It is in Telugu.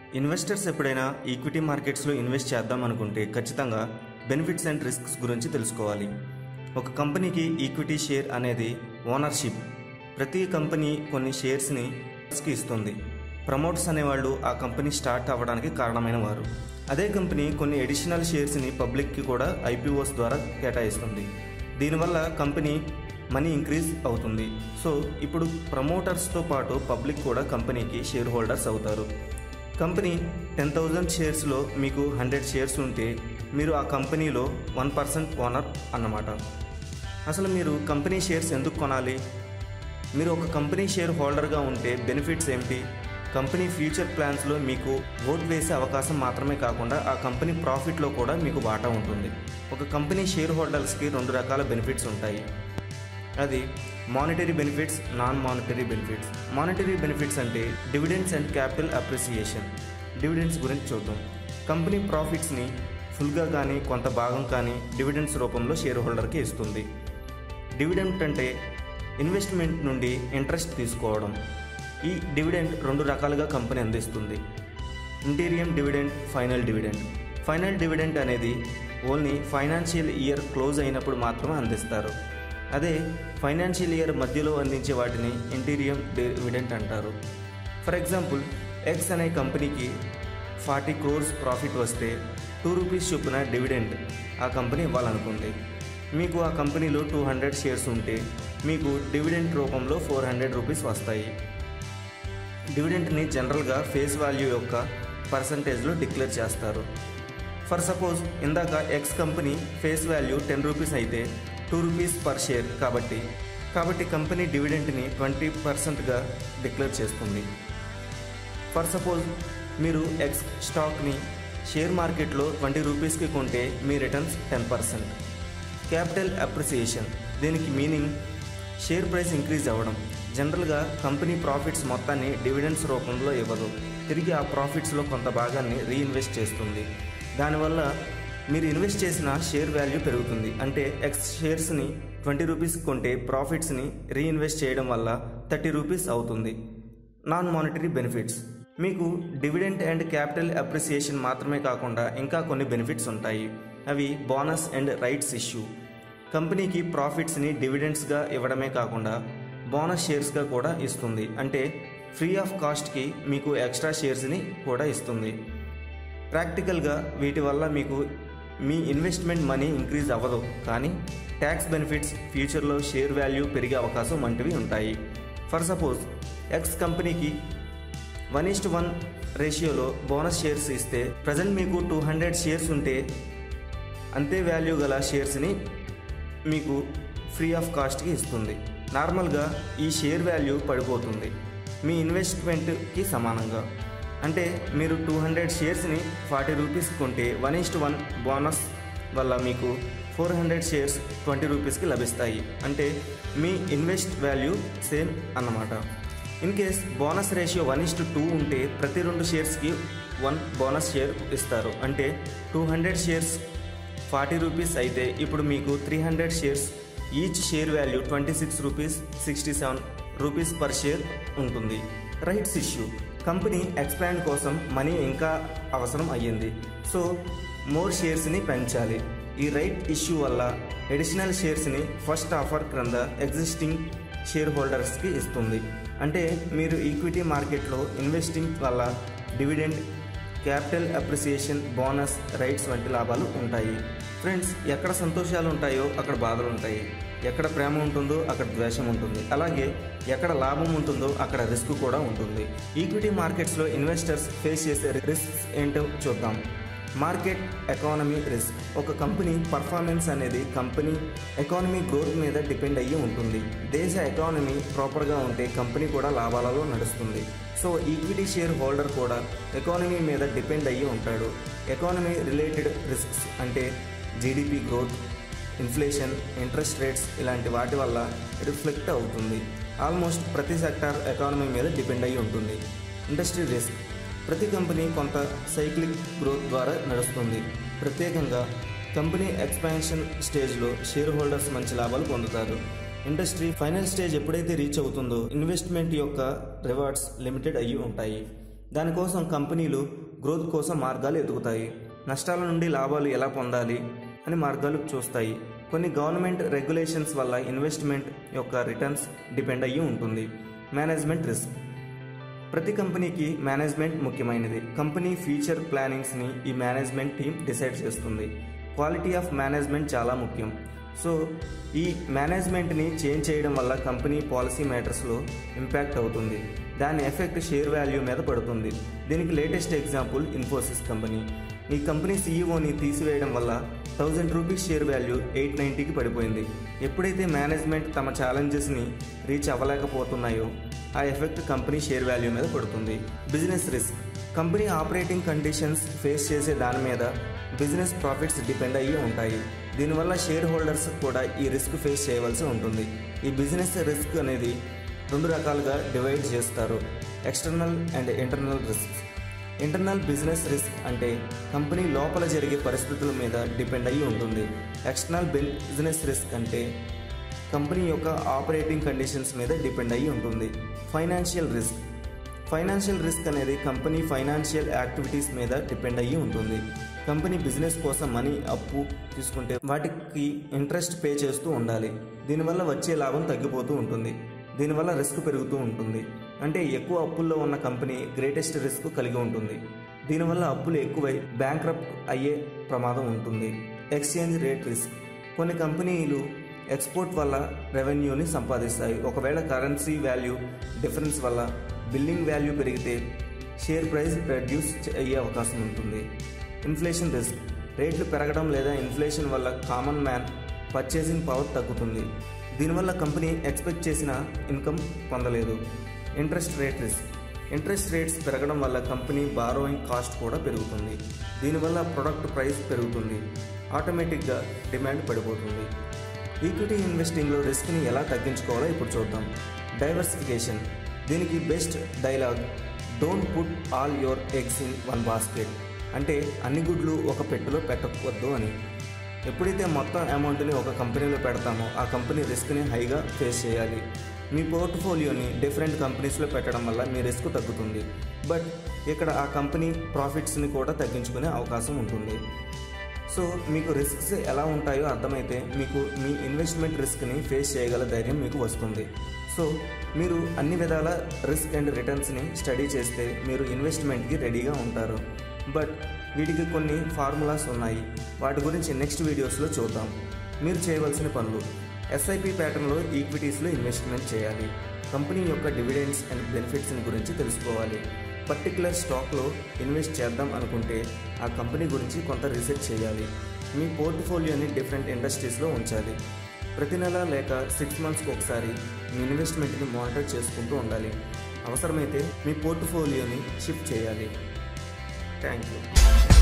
ఇన్వెస్టర్స్ ఎప్పుడైనా ఈక్విటీ మార్కెట్స్లో ఇన్వెస్ట్ చేద్దాం అనుకుంటే ఖచ్చితంగా బెనిఫిట్స్ అండ్ రిస్క్స్ గురించి తెలుసుకోవాలి ఒక కంపెనీకి ఈక్విటీ షేర్ అనేది ఓనర్షిప్ ప్రతి కంపెనీ కొన్ని షేర్స్ని కి ఇస్తుంది ప్రమోటర్స్ అనేవాళ్ళు ఆ కంపెనీ స్టార్ట్ అవ్వడానికి కారణమైన వారు అదే కంపెనీ కొన్ని అడిషనల్ షేర్స్ని పబ్లిక్కి కూడా ఐపీఓస్ ద్వారా కేటాయిస్తుంది దీనివల్ల కంపెనీ మనీ ఇంక్రీజ్ అవుతుంది సో ఇప్పుడు ప్రమోటర్స్తో పాటు పబ్లిక్ కూడా కంపెనీకి షేర్ హోల్డర్స్ అవుతారు కంపెనీ టెన్ థౌజండ్ షేర్స్లో మీకు హండ్రెడ్ షేర్స్ ఉంటే మీరు ఆ కంపెనీలో వన్ పర్సెంట్ ఓనర్ అన్నమాట అసలు మీరు కంపెనీ షేర్స్ ఎందుకు కొనాలి మీరు ఒక కంపెనీ షేర్ హోల్డర్గా ఉంటే బెనిఫిట్స్ ఏమిటి కంపెనీ ఫ్యూచర్ ప్లాన్స్లో మీకు ఓట్ వేసే అవకాశం మాత్రమే కాకుండా ఆ కంపెనీ ప్రాఫిట్లో కూడా మీకు వాటా ఉంటుంది ఒక కంపెనీ షేర్ హోల్డర్స్కి రెండు రకాల బెనిఫిట్స్ ఉంటాయి అది monetary benefits non monetary benefits monetary benefits అంటే dividends and capital appreciation dividends గురించి చూద్దాం కంపెనీ ప్రాఫిట్స్ని ఫుల్గా కానీ కొంత భాగం కానీ డివిడెండ్స్ రూపంలో షేర్ హోల్డర్కి ఇస్తుంది డివిడెంట్ అంటే ఇన్వెస్ట్మెంట్ నుండి ఇంట్రెస్ట్ తీసుకోవడం ఈ డివిడెంట్ రెండు రకాలుగా కంపెనీ అందిస్తుంది interim dividend final dividend final dividend అనేది ఓన్లీ ఫైనాన్షియల్ ఇయర్ క్లోజ్ అయినప్పుడు మాత్రమే అందిస్తారు అదే ఫైనాన్షియల్ ఇయర్ మధ్యలో అందించే వాటిని ఇంటీరియం డివిడెంట్ అంటారు ఫర్ ఎగ్జాంపుల్ ఎక్స్ అనే కంపెనీకి ఫార్టీ క్రోర్స్ ప్రాఫిట్ వస్తే టూ రూపీస్ చొప్పున డివిడెంట్ ఆ కంపెనీ ఇవ్వాలనుకుంది మీకు ఆ కంపెనీలో టూ హండ్రెడ్ షేర్స్ ఉంటే మీకు డివిడెంట్ రూపంలో ఫోర్ హండ్రెడ్ రూపీస్ వస్తాయి డివిడెంట్ని జనరల్గా ఫేస్ వాల్యూ యొక్క పర్సంటేజ్లో డిక్లేర్ చేస్తారు ఫర్ సపోజ్ ఇందాక X company face value ten rupees అయితే టూ రూపీస్ పర్ షేర్ కాబట్టి కాబట్టి కంపెనీ డివిడెంట్ని ట్వంటీ పర్సెంట్గా డిక్లేర్ చేస్తుంది ఫర్ సపోజ్ మీరు ఎక్స్ స్టాక్ని షేర్ మార్కెట్లో ట్వంటీ రూపీస్కి కొంటే మీ returns ten percent capital appreciation దీనికి మీనింగ్ షేర్ ప్రైస్ ఇంక్రీజ్ అవ్వడం జనరల్గా కంపెనీ ప్రాఫిట్స్ మొత్తాన్ని డివిడెండ్స్ రూపంలో ఇవ్వదు తిరిగి ఆ ప్రాఫిట్స్లో కొంత భాగాన్ని రీఇన్వెస్ట్ చేస్తుంది దానివల్ల మీరు ఇన్వెస్ట్ చేసిన షేర్ వాల్యూ పెరుగుతుంది అంటే ఎక్స్ షేర్స్ని ట్వంటీ రూపీస్ కొంటే ప్రాఫిట్స్ని రీఇన్వెస్ట్ చేయడం వల్ల థర్టీ రూపీస్ అవుతుంది నాన్ మానిటరీ బెనిఫిట్స్ మీకు డివిడెంట్ అండ్ క్యాపిటల్ అప్రిసియేషన్ మాత్రమే కాకుండా ఇంకా కొన్ని బెనిఫిట్స్ ఉంటాయి అవి బోనస్ అండ్ రైట్స్ ఇష్యూ కంపెనీకి ప్రాఫిట్స్ని డివిడెండ్స్గా ఇవ్వడమే కాకుండా బోనస్ షేర్స్గా కూడా ఇస్తుంది అంటే ఫ్రీ ఆఫ్ కాస్ట్కి మీకు ఎక్స్ట్రా షేర్స్ని కూడా ఇస్తుంది ప్రాక్టికల్గా వీటి వల్ల మీకు మీ ఇన్వెస్ట్మెంట్ మనీ ఇంక్రీజ్ అవ్వదు కానీ ట్యాక్స్ బెనిఫిట్స్ ఫ్యూచర్లో షేర్ వాల్యూ పెరిగే అవకాశం వంటివి ఉంటాయి ఫర్ సపోజ్ ఎక్స్ కంపెనీకి వన్ ఈస్ట్ వన్ రేషియోలో బోనస్ షేర్స్ ఇస్తే ప్రజెంట్ మీకు టూ హండ్రెడ్ షేర్స్ ఉంటే అంతే వాల్యూ గల షేర్స్ని మీకు ఫ్రీ ఆఫ్ కాస్ట్కి ఇస్తుంది నార్మల్గా ఈ షేర్ వాల్యూ పడిపోతుంది మీ ఇన్వెస్ట్మెంట్కి సమానంగా అంటే మీరు టూ హండ్రెడ్ షేర్స్ని ఫార్టీ రూపీస్ కొంటే వన్ ఈస్ట్ వన్ బోనస్ వల్ల మీకు ఫోర్ హండ్రెడ్ షేర్స్ ట్వంటీ రూపీస్కి లభిస్తాయి అంటే మీ ఇన్వెస్ట్ వాల్యూ సేమ్ అన్నమాట in case bonus ratio one is to two ఉంటే ప్రతి రెండు షేర్స్కి వన్ బోనస్ షేర్ ఇస్తారు అంటే two hundred shares forty rupees అయితే ఇప్పుడు మీకు three hundred shares each share value twenty six rupees sixty seven rupees per share ఉంటుంది రైట్స్ ఇష్యూ కంపెనీ ఎక్స్పాండ్ కోసం మనీ ఇంకా అవసరం అయ్యింది సో మోర్ షేర్స్ని పెంచాలి ఈ రైట్ ఇష్యూ వల్ల అడిషనల్ షేర్స్ని ఫస్ట్ ఆఫర్ క్రింద ఎగ్జిస్టింగ్ షేర్ హోల్డర్స్కి ఇస్తుంది అంటే మీరు ఈక్విటీ మార్కెట్లో ఇన్వెస్టింగ్ వల్ల dividend capital appreciation bonus rights వంటి లాభాలు ఉంటాయి ఫ్రెండ్స్ ఎక్కడ సంతోషాలు ఉంటాయో అక్కడ బాధలు ఉంటాయి ఎక్కడ ప్రేమ ఉంటుందో అక్కడ ద్వేషం ఉంటుంది అలాగే ఎక్కడ లాభం ఉంటుందో అక్కడ రిస్క్ కూడా ఉంటుంది ఈక్విటీ మార్కెట్స్లో ఇన్వెస్టర్స్ ఫేస్ చేసే రిస్క్స్ ఏంటో చూద్దాం మార్కెట్ ఎకానమీ రిస్క్ ఒక కంపెనీ పర్ఫార్మెన్స్ అనేది కంపెనీ ఎకానమీ గ్రోత్ మీద డిపెండ్ అయ్యి ఉంటుంది దేశ ఎకానమీ ప్రాపర్గా ఉంటే కంపెనీ కూడా లాభాలలో నడుస్తుంది సో ఈక్విటీ షేర్ హోల్డర్ కూడా ఎకానమీ మీద డిపెండ్ అయ్యి ఉంటాడు ఎకానమీ రిలేటెడ్ రిస్క్స్ అంటే GDP growth inflation interest rates ఇలాంటి వాటి వల్ల రిఫ్లెక్ట్ అవుతుంది ఆల్మోస్ట్ ప్రతి సెక్టార్ ఎకానమీ మీద డిపెండ్ అయ్యి ఉంటుంది ఇండస్ట్రీ రిస్క్ ప్రతి కంపెనీ కొంత సైక్లిక్ గ్రోత్ ద్వారా నడుస్తుంది ప్రత్యేకంగా కంపెనీ ఎక్స్పాన్షన్ స్టేజ్లో షేర్ హోల్డర్స్ మంచి లాభాలు పొందుతారు ఇండస్ట్రీ ఫైనల్ స్టేజ్ ఎప్పుడైతే రీచ్ అవుతుందో ఇన్వెస్ట్మెంట్ యొక్క రివార్డ్స్ లిమిటెడ్ అయ్యి ఉంటాయి దానికోసం కంపెనీలు గ్రోత్ కోసం మార్గాలు ఎదుగుతాయి నష్టాల నుండి లాభాలు ఎలా పొందాలి అని మార్గాలు చూస్తాయి కొన్ని గవర్నమెంట్ రెగ్యులేషన్స్ వల్ల ఇన్వెస్ట్మెంట్ యొక్క రిటర్న్స్ డిపెండ్ అయ్యి ఉంటుంది మేనేజ్మెంట్ రిస్క్ ప్రతి కంపెనీకి మేనేజ్మెంట్ ముఖ్యమైనది కంపెనీ ఫ్యూచర్ ప్లానింగ్స్ని ఈ మేనేజ్మెంట్ టీం డిసైడ్ చేస్తుంది క్వాలిటీ ఆఫ్ మేనేజ్మెంట్ చాలా ముఖ్యం సో ఈ మేనేజ్మెంట్ని చేంజ్ చేయడం వల్ల కంపెనీ పాలసీ మ్యాటర్స్లో ఇంపాక్ట్ అవుతుంది దాని ఎఫెక్ట్ షేర్ వాల్యూ మీద పడుతుంది దీనికి లేటెస్ట్ ఎగ్జాంపుల్ ఇన్ఫోసిస్ కంపెనీ ఈ కంపెనీ సీఈఓని తీసివేయడం వల్ల thousand rupees share value eight నైంటీకి పడిపోయింది ఎప్పుడైతే మేనేజ్మెంట్ తమ ఛాలెంజెస్ని రీచ్ అవ్వలేకపోతున్నాయో ఆ ఎఫెక్ట్ కంపెనీ షేర్ వాల్యూ మీద పడుతుంది business risk company operating conditions face చేసే దాని మీద బిజినెస్ ప్రాఫిట్స్ డిపెండ్ అయ్యి ఉంటాయి దీనివల్ల షేర్ హోల్డర్స్ కూడా ఈ రిస్క్ ఫేస్ చేయవలసి ఉంటుంది ఈ బిజినెస్ రిస్క్ అనేది రెండు రకాలుగా డివైడ్ చేస్తారు external and internal risk internal business risk అంటే కంపెనీ లోపల జరిగే పరిస్థితుల మీద డిపెండ్ అయ్యి ఉంటుంది ఎక్స్టర్నల్ బిజినెస్ రిస్క్ అంటే కంపెనీ యొక్క ఆపరేటింగ్ కండిషన్స్ మీద డిపెండ్ అయ్యి ఉంటుంది ఫైనాన్షియల్ రిస్క్ ఫైనాన్షియల్ రిస్క్ అనేది కంపెనీ ఫైనాన్షియల్ యాక్టివిటీస్ మీద డిపెండ్ అయ్యి ఉంటుంది కంపెనీ బిజినెస్ కోసం మనీ అప్పు తీసుకుంటే వాటికి ఇంట్రెస్ట్ పే చేస్తూ ఉండాలి దీనివల్ల వచ్చే లాభం తగ్గిపోతూ ఉంటుంది దీనివల్ల రిస్క్ పెరుగుతూ ఉంటుంది అంటే ఎక్కువ అప్పుల్లో ఉన్న కంపెనీ గ్రేటెస్ట్ రిస్క్ కలిగి ఉంటుంది దీనివల్ల అప్పులు ఎక్కువై బ్యాంక్రప్ట్ అయ్యే ప్రమాదం ఉంటుంది ఎక్స్చేంజ్ రేట్ రిస్క్ కొన్ని కంపెనీలు ఎక్స్పోర్ట్ వల్ల రెవెన్యూని సంపాదిస్తాయి ఒకవేళ కరెన్సీ వాల్యూ డిఫరెన్స్ వల్ల బిల్లింగ్ వాల్యూ పెరిగితే షేర్ ప్రైస్ రెడ్యూస్ అయ్యే అవకాశం ఉంటుంది ఇన్ఫ్లేషన్ రిస్క్ రేట్లు పెరగడం లేదా ఇన్ఫ్లేషన్ వల్ల కామన్ మ్యాన్ పర్చేసింగ్ పవర్ తగ్గుతుంది దీనివల్ల కంపెనీ ఎక్స్పెక్ట్ చేసిన ఇన్కమ్ పొందలేదు interest rate risk interest rates పెరగడం వల్ల కంపెనీ బారోయింగ్ కాస్ట్ కూడా పెరుగుతుంది దీనివల్ల ప్రొడక్ట్ ప్రైస్ పెరుగుతుంది ఆటోమేటిక్గా డిమాండ్ పడిపోతుంది ఈక్విటీ ఇన్వెస్టింగ్లో రిస్క్ని ఎలా తగ్గించుకోవాలో ఇప్పుడు చూద్దాం డైవర్సిఫికేషన్ దీనికి best dialogue don't put all your eggs in one basket అంటే అన్ని గుడ్లు ఒక పెట్టెలో పెట్టవద్దు అని ఎప్పుడైతే మొత్తం అమౌంట్ని ఒక కంపెనీలో పెడతామో ఆ కంపెనీ రిస్క్ని హైగా ఫేస్ చేయాలి మీ పోర్ట్ఫోలియోని డిఫరెంట్ కంపెనీస్లో పెట్టడం వల్ల మీ రిస్క్ తగ్గుతుంది బట్ ఇక్కడ ఆ కంపెనీ ప్రాఫిట్స్ని కూడా తగ్గించుకునే అవకాశం ఉంటుంది సో మీకు రిస్క్స్ ఎలా ఉంటాయో అర్థమైతే మీకు మీ ఇన్వెస్ట్మెంట్ రిస్క్ని ఫేస్ చేయగల ధైర్యం మీకు వస్తుంది సో మీరు అన్ని విధాల రిస్క్ అండ్ రిటర్న్స్ని స్టడీ చేస్తే మీరు ఇన్వెస్ట్మెంట్కి రెడీగా ఉంటారు బట్ వీటికి కొన్ని ఫార్ములాస్ ఉన్నాయి వాటి గురించి నెక్స్ట్ వీడియోస్లో చూద్దాం మీరు చేయవలసిన పనులు ఎస్ఐపి ప్యాటర్న్లో ఈక్విటీస్లో ఇన్వెస్ట్మెంట్ చేయాలి కంపెనీ యొక్క డివిడెండ్స్ అండ్ బెనిఫిట్స్ని గురించి తెలుసుకోవాలి పర్టికులర్ స్టాక్లో ఇన్వెస్ట్ చేద్దాం అనుకుంటే ఆ కంపెనీ గురించి కొంత రీసెర్చ్ చేయాలి మీ పోర్ట్ఫోలియోని డిఫరెంట్ ఇండస్ట్రీస్లో ఉంచాలి ప్రతి నెల లేక సిక్స్ మంత్స్కి ఒకసారి మీ ఇన్వెస్ట్మెంట్ని మానిటర్ చేసుకుంటూ ఉండాలి అవసరమైతే మీ పోర్ట్ఫోలియోని షిఫ్ట్ చేయాలి థ్యాంక్ యూ